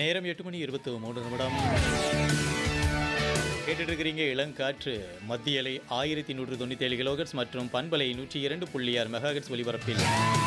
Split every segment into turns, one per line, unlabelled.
நேரம் எட்டு மணி இருபத்தி மூன்று நிமிடம் கேட்டுட்டு இருக்கிறீங்க இளங்காற்று மத்திய அலை ஆயிரத்தி நூற்று தொண்ணூற்றி ஏழு கிலோகட்ஸ் மற்றும் பண்பலை நூற்றி இரண்டு புள்ளி ஆறு மெகாஹெட்ஸ் ஒலிபரப்பில்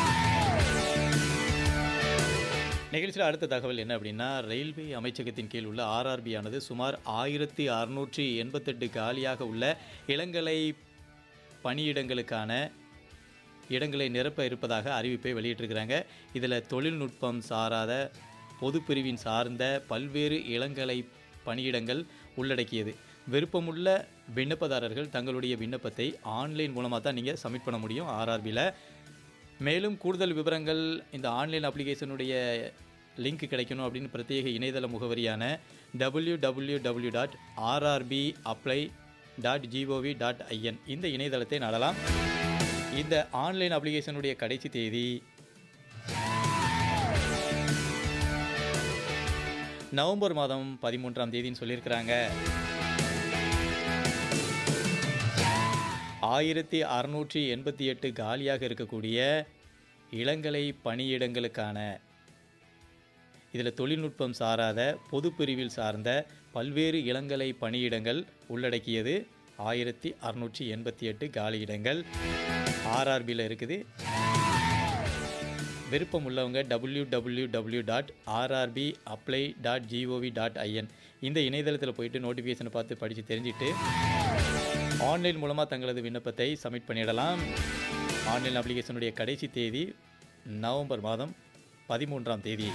நிகழ்ச்சியில் அடுத்த தகவல் என்ன அப்படின்னா ரயில்வே அமைச்சகத்தின் கீழ் உள்ள ஆர்ஆர்பி ஆனது சுமார் ஆயிரத்தி அறுநூற்றி எண்பத்தெட்டு காலியாக உள்ள இளங்கலை பணியிடங்களுக்கான இடங்களை நிரப்ப இருப்பதாக அறிவிப்பை வெளியிட்டிருக்கிறாங்க இதில் தொழில்நுட்பம் சாராத பொதுப்பிரிவின் சார்ந்த பல்வேறு இளங்கலை பணியிடங்கள் உள்ளடக்கியது விருப்பமுள்ள விண்ணப்பதாரர்கள் தங்களுடைய விண்ணப்பத்தை ஆன்லைன் மூலமாக தான் நீங்கள் சப்மிட் பண்ண முடியும் ஆர்ஆர்பியில் மேலும் கூடுதல் விவரங்கள் இந்த ஆன்லைன் அப்ளிகேஷனுடைய லிங்க் கிடைக்கணும் அப்படின்னு பிரத்யேக இணையதள முகவரியான W W W dot RRB apply dot G O V dot I N இந்த இணையதளத்தை நாடலாம் இந்த ஆன்லைன் அப்ளிகேஷனுடைய கடைசி தேதி நவம்பர் மாதம் பதிமூன்றாம் தேதின்னு சொல்லியிருக்கிறாங்க ஆயிரத்தி அறுநூற்றி எண்பத்தி எட்டு காலியாக இருக்கக்கூடிய இளங்கலை பணியிடங்களுக்கான இதில் தொழில்நுட்பம் சாராத பொதுப்பிரிவில் சார்ந்த பல்வேறு இளங்கலை பணியிடங்கள் உள்ளடக்கியது ஆயிரத்தி அறுநூற்றி எண்பத்தி எட்டு காலியிடங்கள் ஆர்ஆர்பியில் இருக்குது விருப்பம் உள்ளவங்க W W W dot RRB apply dot G O V dot I N இந்த இணையதளத்தில் போயிட்டு நோட்டிஃபிகேஷனை பார்த்து படித்து தெரிஞ்சுட்டு ஆன்லைன் மூலமாக தங்களது விண்ணப்பத்தை சப்மிட் பண்ணிடலாம் ஆன்லைன் அப்ளிகேஷனுடைய கடைசி தேதி நவம்பர் மாதம் பதிமூன்றாம் தேதி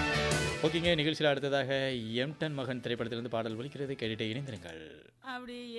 ஓகேங்க நிகழ்ச்சியில் அடுத்ததாக எம்டன் மகன் திரைப்படத்திலிருந்து பாடல் ஒலிக்கிறது கேட்டுட்டு இணைந்திருங்கள்
அப்படி